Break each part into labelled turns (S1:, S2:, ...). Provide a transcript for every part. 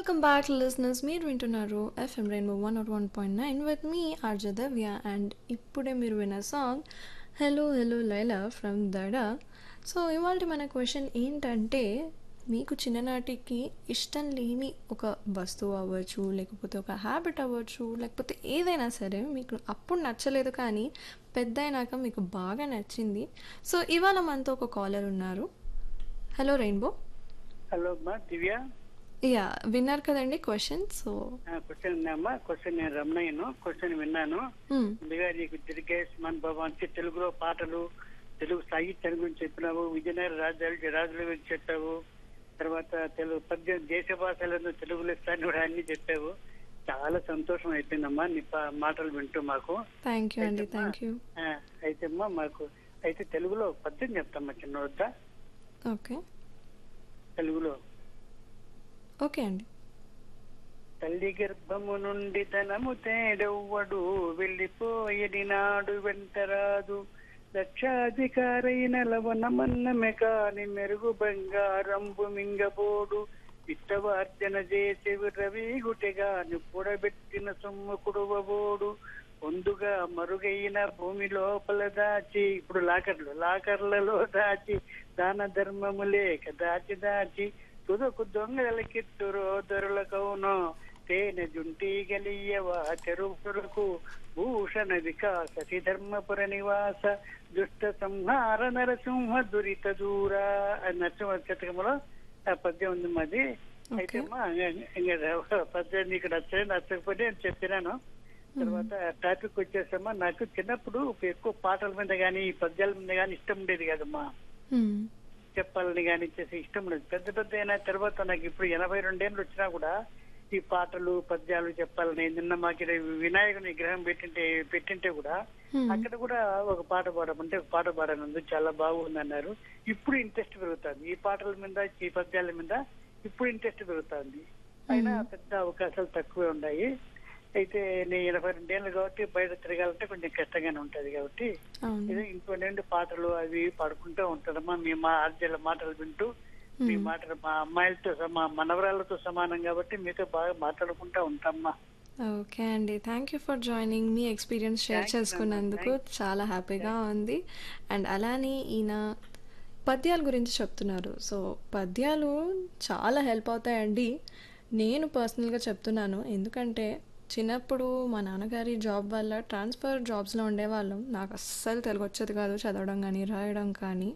S1: Welcome back listeners మీరు వింటున్నారు F M rainbow one not one point nine with మీ RJ Divya and ఇప్పుడే మీరు విన్న song hello hello Laila from Dhada so ఇవాళ మన క్వశ్చన్ ఏంటంటే మీకు చిన్ననాటికి ఇష్టం లేని ఒక వస్తువు అవ్వచ్చు లేకపోతే ఒక హ్యాబిట్ అవ్వచ్చు లేకపోతే ఏదైనా సరే మీకు అప్పుడు నచ్చలేదు కానీ పెద్ద అయినాక మీకు బాగా నచ్చింది సో ఇవాళ మనతో ఒక కాలర్ ఉన్నారు హలో రెయిన్బో
S2: హలో అమ్మా దివ్య
S1: యా విన్నారు కదండి క్వశ్చన్ సో
S2: క్వశ్చన్ ఉన్నాయమ్మా క్వశ్చన్ నేను రమణయ్యను క్వశ్చన్ విన్నాను ముందుగా నీకు దిర్గేష్మన్ భవన్ తెలుగులో పాటలు తెలుగు సాహిత్యం గురించి చెప్పినావు విజయనగర రాజధాని రాజుల గురించి చెప్పావు తర్వాత తెలుగు పద్యం దేశ భాషలను తెలుగులో స్థాయి కూడా అన్ని చెప్పావు చాలా సంతోషం అయిపోయిందమ్మా నీ పా- మాటలు వింటూ మాకు
S1: థ్యాంక్ యూ అండి థ్యాంక్ యూ
S2: ఆ, అయితే అమ్మా మాకు అయితే తెలుగులో పద్యం చెప్తామ్మా చిన్న వద్ద
S1: ఓకే
S2: తెలుగులో
S1: ఓకే అండి
S2: తల్లి గర్భము నుండి ధనము తేడెవ్వడు వెళ్ళిపోయడి నాడు వెంటరాదు లక్షాధికారైన లవణమన్నమే కాని మెరుగు బంగారంబు మింగబోడు విత్తవార్జన చేసి రవీగుటెగా నిప్పుడబెట్టిన సొమ్ము కుడువబోడు పొందుగా మరుగైన భూమి లోపల దాచి ఇప్పుడు లాకర్లు లాకర్లలో దాచి దాన ధర్మము లేక దాచి దాచి తుదకు దొంగలకిత్తురో దొరలకవును తేనె జుంటి గలియవా చెరువులకు భూషణ వికాస ధర్మపుర నివాస దుష్ట సంహార నరసింహ దురిత దూర అని నరసింహ శతకంలో ఆ పద్యం ఉంది మాది అయితే అమ్మా ఇంకా పద్యం నీకు నచ్చే నచ్చకపోతే నేను చెప్పినాను తర్వాత టాపిక్ వచ్చేసమ్మా నాకు చిన్నప్పుడు ఎక్కువ పాటల మీద కానీ పద్యాల మీద కానీ ఇష్టం ఉండేది కదమ్మా
S1: మ్మ్.
S2: చెప్పాలని కానీ చేసే ఇష్టం ఉండదు పెద్ద పెద్ద అయిన తర్వాత నాకు ఇప్పుడు ఎనభై రెండేళ్ళు వచ్చినా కూడా ఈ పాటలు పద్యాలు చెప్పాలని నిన్న మాకు ఈడ వినాయకుని విగ్రహం పెట్టింటే పెట్టింటే కూడా
S1: మ్మ్.
S2: అక్కడ కూడా ఒక పాట పాడమంటే ఒక పాట పాడనుంది చాలా బాగుంది అన్నారు ఇప్పుడు ఇంట్రెస్ట్ పెరుగుతుంది ఈ పాటల మీద ఈ పద్యాల మీద ఇప్పుడు ఇంట్రెస్ట్ పెరుగుతుంది అయినా పెద్ద అవకాశాలు తక్కువే ఉన్నాయి అయితే నేను ఎనభై రెండేళ్ళు కాబట్టి బయట తిరగాలంటే కొంచెం కష్టంగానే ఉంటది కాబట్టి
S1: అవును
S2: ఏదో ఇంట్లో నుండి పాటలు అవి పాడుకుంటూ ఉంటారమ్మా మీ మా ఆర్జల మాటలు వింటూ మీ మాటలు మా అమ్మాయిలతో సమా మనవరాలతో సమానం కాబట్టి మీతో బాగా మాట్లాడుకుంటూ ఉంటామ్మా
S1: ఓకే అండి థ్యాంక్ యూ ఫర్ జాయినింగ్ మీ ఎక్స్పీరియన్స్ షేర్
S2: Thanks,
S1: చేసుకున్నందుకు
S2: Nanda.
S1: చాలా హ్యాపీగా ఉంది అండ్ అలానే ఈయన పద్యాల గురించి చెప్తున్నారు సో పద్యాలు చాలా హెల్ప్ అవుతాయండి నేను పర్సనల్గా చెప్తున్నాను ఎందుకంటే చిన్నప్పుడు మా నాన్నగారి జాబ్ వల్ల ట్రాన్స్ఫర్ జాబ్స్లో ఉండేవాళ్ళం నాకు అస్సలు తెలుగు వచ్చేది కాదు చదవడం కానీ రాయడం కానీ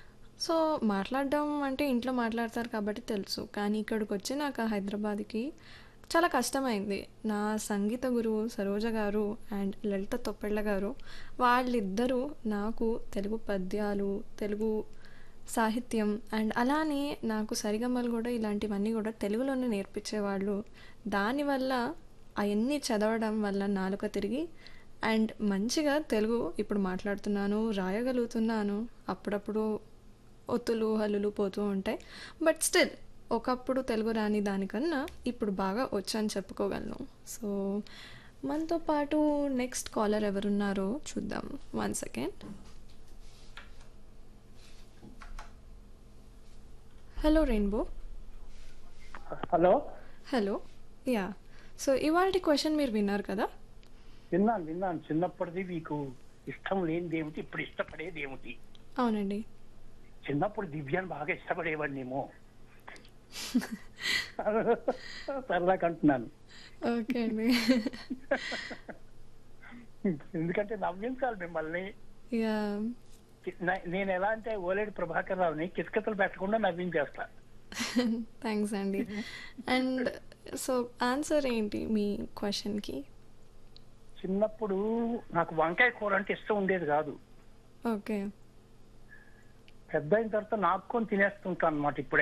S1: సో మాట్లాడడం అంటే ఇంట్లో మాట్లాడతారు కాబట్టి తెలుసు కానీ ఇక్కడికి వచ్చి నాకు హైదరాబాద్కి చాలా కష్టమైంది నా సంగీత గురువు సరోజ గారు అండ్ లలిత తొప్పెళ్ళ గారు వాళ్ళిద్దరూ నాకు తెలుగు పద్యాలు తెలుగు సాహిత్యం అండ్ అలానే నాకు సరిగమలు కూడా ఇలాంటివన్నీ కూడా తెలుగులోనే నేర్పించేవాళ్ళు దానివల్ల అవన్నీ చదవడం వల్ల నాలుక తిరిగి అండ్ మంచిగా తెలుగు ఇప్పుడు మాట్లాడుతున్నాను రాయగలుగుతున్నాను అప్పుడప్పుడు ఒత్తులు హల్లులు పోతూ ఉంటాయి బట్ స్టిల్ ఒకప్పుడు తెలుగు రాని దానికన్నా ఇప్పుడు బాగా వచ్చని చెప్పుకోగలను సో మనతో పాటు నెక్స్ట్ కాలర్ ఎవరున్నారో చూద్దాం one second hello rainbow
S2: hello
S1: hello yeah so ఇవాళ క్వశ్చన్ మీరు విన్నారు కదా
S2: విన్నాను విన్నాను చిన్నప్పటిది మీకు ఇష్టం లేనిది ఏమిటి ఇప్పుడు ఇష్టపడేది ఏమిటి
S1: అవునండి
S2: చిన్నప్పుడు దివ్యాన్ని బాగా ఇష్టపడేవాడినేమో సరదాగా అంటున్నాను
S1: ఓకే అండి
S2: ఎందుకంటే నవ్వించాలి మిమ్మల్ని
S1: యా
S2: నే- నేను ఎలా అంటే ఓలేడు ప్రభాకర్ రావుని కితకితలు పెట్టకుండా నవ్వించేస్తా
S1: థ్యాంక్స్ అండి అండ్ సో ఆన్సర్ ఏంటి మీ క్వశ్చన్కి
S2: చిన్నప్పుడు నాకు వంకాయ కూర అంటే ఇష్టం ఉండేది కాదు
S1: ఓకే
S2: పెద్ద అయిన తర్వాత నాకుకొని తినేస్తుంటాను అనమాట ఇప్పుడు